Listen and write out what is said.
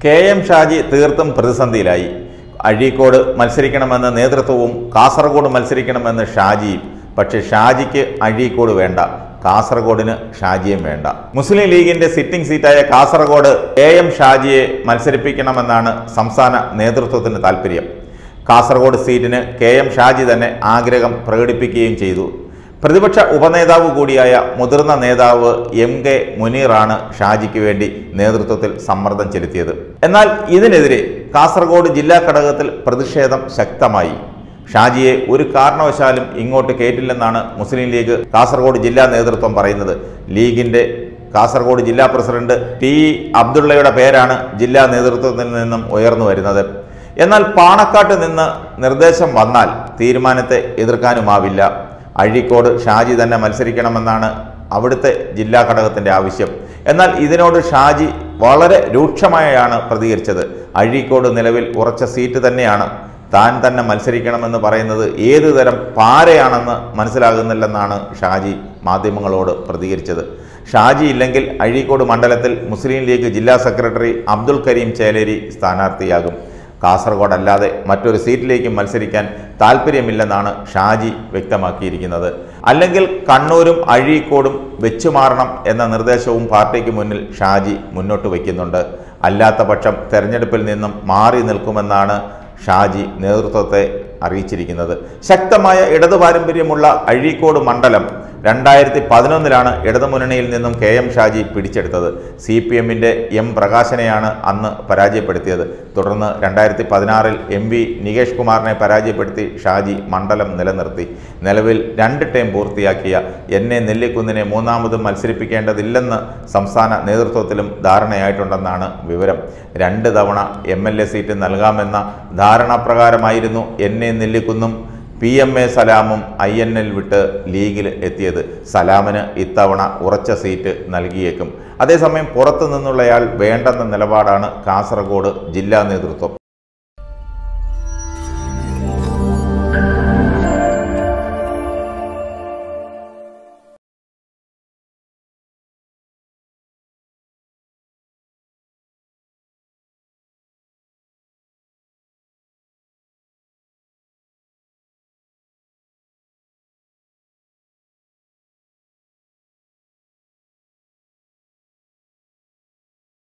K M Shaji തീർത്തും പ്രതിസന്ധിയിലായി അഴീക്കോട് മത്സരിക്കണമെന്ന് നേതൃത്വവും കാസർഗോഡ് മത്സരിക്കണമെന്ന് ഷാജിയും പക്ഷേ ഷാജിക്ക് അഴീക്കോട് വേണ്ട കാസർഗോഡിന് ഷാജിയും വേണ്ട മുസ്ലിം ലീഗിന്റെ സിറ്റിംഗ് സീറ്റായ കാസർഗോഡ് എ എം ഷാജിയെ മത്സരിപ്പിക്കണമെന്നാണ് സംസ്ഥാന നേതൃത്വത്തിന് താൽപ്പര്യം കാസർഗോഡ് സീറ്റിന് കെ എം ഷാജി തന്നെ ആഗ്രഹം പ്രകടിപ്പിക്കുകയും ചെയ്തു പ്രതിപക്ഷ ഉപനേതാവ് കൂടിയായ മുതിർന്ന നേതാവ് എം കെ മുനീറാണ് ഷാജിക്ക് വേണ്ടി നേതൃത്വത്തിൽ സമ്മർദ്ദം ചെലുത്തിയത് എന്നാൽ ഇതിനെതിരെ കാസർഗോഡ് ജില്ലാ ഘടകത്തിൽ പ്രതിഷേധം ശക്തമായി ഷാജിയെ ഒരു കാരണവശാലും ഇങ്ങോട്ട് കേറ്റില്ലെന്നാണ് മുസ്ലിം ലീഗ് കാസർഗോഡ് ജില്ലാ നേതൃത്വം പറയുന്നത് ലീഗിന്റെ കാസർഗോഡ് ജില്ലാ പ്രസിഡന്റ് ടി ഇ അബ്ദുള്ളയുടെ പേരാണ് ജില്ലാ നേതൃത്വത്തിൽ നിന്നും ഉയർന്നു വരുന്നത് എന്നാൽ പാണക്കാട്ട് നിന്ന് നിർദ്ദേശം വന്നാൽ തീരുമാനത്തെ എതിർക്കാനുമാവില്ല അഴീക്കോട് ഷാജി തന്നെ മത്സരിക്കണമെന്നാണ് അവിടുത്തെ ജില്ലാ ഘടകത്തിന്റെ ആവശ്യം എന്നാൽ ഇതിനോട് ഷാജി വളരെ രൂക്ഷമായാണ് പ്രതികരിച്ചത് അഴീക്കോട് നിലവിൽ ഉറച്ച സീറ്റ് തന്നെയാണ് താൻ തന്നെ മത്സരിക്കണമെന്ന് പറയുന്നത് ഏതു തരം പാരയാണെന്ന് മനസ്സിലാകുന്നില്ലെന്നാണ് ഷാജി മാധ്യമങ്ങളോട് പ്രതികരിച്ചത് ഷാജി ഇല്ലെങ്കിൽ അഴീക്കോട് മണ്ഡലത്തിൽ മുസ്ലിം ലീഗ് ജില്ലാ സെക്രട്ടറി അബ്ദുൽ കരീം ചേലേരി സ്ഥാനാർത്ഥിയാകും കാസർഗോഡ് അല്ലാതെ മറ്റൊരു സീറ്റിലേക്കും മത്സരിക്കാൻ താല്പര്യമില്ലെന്നാണ് ഷാജി വ്യക്തമാക്കിയിരിക്കുന്നത് അല്ലെങ്കിൽ കണ്ണൂരും അഴീക്കോടും വെച്ചുമാറണം എന്ന നിർദ്ദേശവും പാർട്ടിക്ക് മുന്നിൽ ഷാജി മുന്നോട്ട് വയ്ക്കുന്നുണ്ട് അല്ലാത്ത പക്ഷം തെരഞ്ഞെടുപ്പിൽ നിന്നും മാറി നിൽക്കുമെന്നാണ് ഷാജി നേതൃത്വത്തെ അറിയിച്ചിരിക്കുന്നത് ശക്തമായ ഇടതു പാരമ്പര്യമുള്ള അഴീക്കോട് മണ്ഡലം രണ്ടായിരത്തി പതിനൊന്നിലാണ് ഇടതുമുന്നണിയിൽ നിന്നും കെ എം ഷാജി പിടിച്ചെടുത്തത് സി പി എമ്മിൻ്റെ എം പ്രകാശനെയാണ് അന്ന് പരാജയപ്പെടുത്തിയത് തുടർന്ന് രണ്ടായിരത്തി പതിനാറിൽ എം വി നികേഷ് കുമാറിനെ പരാജയപ്പെടുത്തി ഷാജി മണ്ഡലം നിലനിർത്തി നിലവിൽ രണ്ട് ടേം പൂർത്തിയാക്കിയ എന്നെ നെല്ലിക്കുന്നിനെ മൂന്നാമതും മത്സരിപ്പിക്കേണ്ടതില്ലെന്ന് സംസ്ഥാന നേതൃത്വത്തിലും ധാരണയായിട്ടുണ്ടെന്നാണ് വിവരം രണ്ട് തവണ എം എൽ എ സീറ്റ് നൽകാമെന്ന ധാരണാപ്രകാരമായിരുന്നു എന്നെ നെല്ലിക്കുന്നും പി എം എ സലാമും ഐ എൻ എൽ വിട്ട് ലീഗിൽ എത്തിയത് സലാമിന് ഇത്തവണ ഉറച്ച സീറ്റ് നൽകിയേക്കും അതേസമയം പുറത്തു നിന്നുള്ളയാൾ വേണ്ടെന്ന നിലപാടാണ് കാസർഗോഡ് ജില്ലാ നേതൃത്വം